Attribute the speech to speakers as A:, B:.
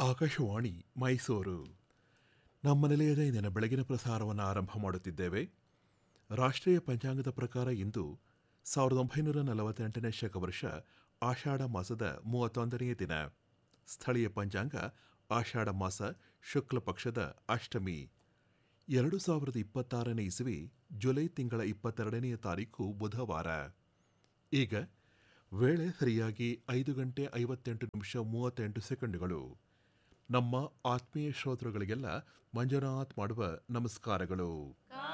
A: ಆಕಾಶವಾಣಿ ಮೈಸೂರು ನಮ್ಮ ನಿಲಯದ ಇಂದಿನ ಬೆಳಗಿನ ಪ್ರಸಾರವನ್ನು ಆರಂಭ ಮಾಡುತ್ತಿದ್ದೇವೆ ರಾಷ್ಟ್ರೀಯ ಪಂಚಾಂಗದ ಪ್ರಕಾರ ಇಂದು ಸಾವಿರದ ಒಂಬೈನೂರ ನಲವತ್ತೆಂಟನೇ ಶಕವರ್ಷ ಆಷಾಢ ಮಾಸದ ಮೂವತ್ತೊಂದನೆಯ ದಿನ ಸ್ಥಳೀಯ ಪಂಚಾಂಗ ಆಷಾಢ ಮಾಸ ಶುಕ್ಲ ಪಕ್ಷದ ಅಷ್ಟಮಿ ಎರಡು ಸಾವಿರದ ಇಪ್ಪತ್ತಾರನೇ ಇಸವಿ ಜುಲೈ ತಿಂಗಳ ಇಪ್ಪತ್ತೆರಡನೆಯ ತಾರೀಕು ಬುಧವಾರ ಈಗ ವೇಳೆ ಸರಿಯಾಗಿ ಐದು ಗಂಟೆ ಐವತ್ತೆಂಟು ನಿಮಿಷ ಮೂವತ್ತೆಂಟು ಸೆಕೆಂಡುಗಳು ನಮ್ಮ ಆತ್ಮೀಯ ಶ್ರೋತೃಗಳಿಗೆಲ್ಲ ಮಂಜುನಾಥ್ ಮಾಡುವ ನಮಸ್ಕಾರಗಳು